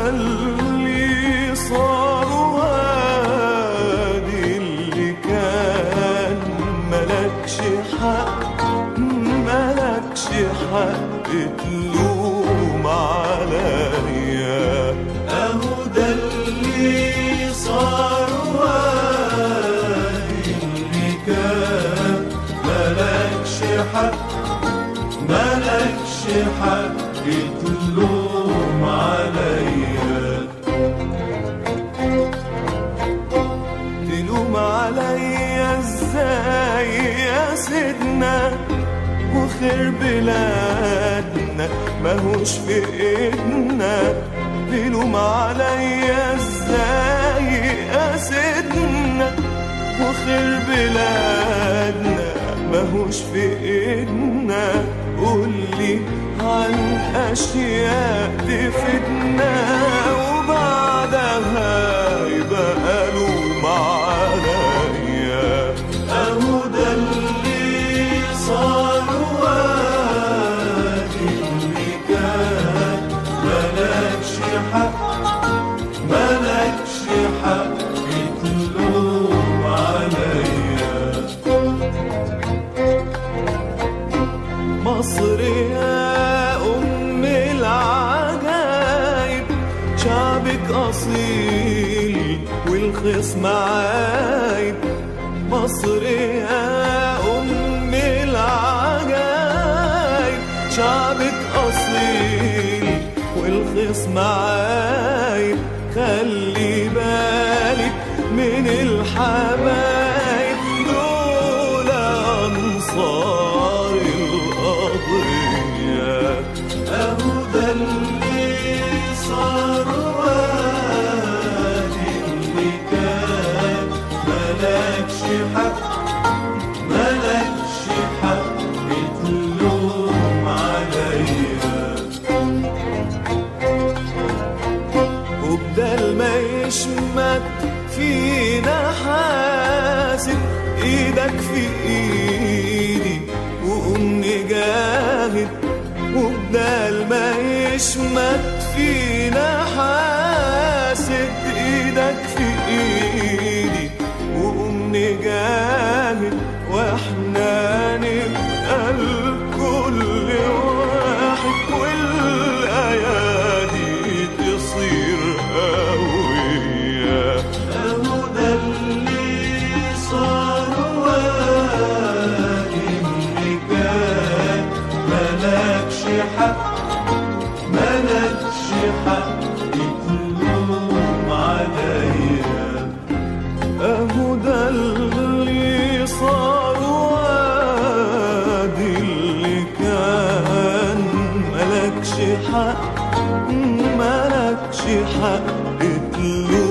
اللي صار وادي اللي كان ملكش حق ملكش حق تلوم عليا اهو ده اللي صار وادي اللي كان ملكش حق ملكش حق تلوم عليا تلوم عليا ازاي يا سيدنا وخير بلادنا ماهوش في ايدنا تلوم عليا ازاي يا سيدنا وخير بلادنا ماهوش في ايدنا قولي عن اشياء تفيدنا وبعدها يبقى لوم عليا اهو ده اللي صار وادي اللي كان ملكش حق ملكش حق تلوم عليا مصر يا أم العجايب شعبك أصيل والخصم عايب مصر يا أم العجايب شعبك أصيل والخصم عايب خلي بالك من الحبايب دول أنصار القضية أهو ده اللي صار وادي اللي كان ملكش حق ملكش حق تلوم عليا وبدل ما يشمت فينا حاسب ايدك في ايدي وقوم نجاهد وبدل ما يشمت فينا حاسد ايدك في ايدي وقوم نجاهد واحنا نبقى الكل واحد والايادي تصير قوية اهو ده اللي صار وادي اللي كان ملكش حق ملكش حق تلوم عليا اهو ده اللي صار وادي اللي كان ملكش حق ملكش حق تلوم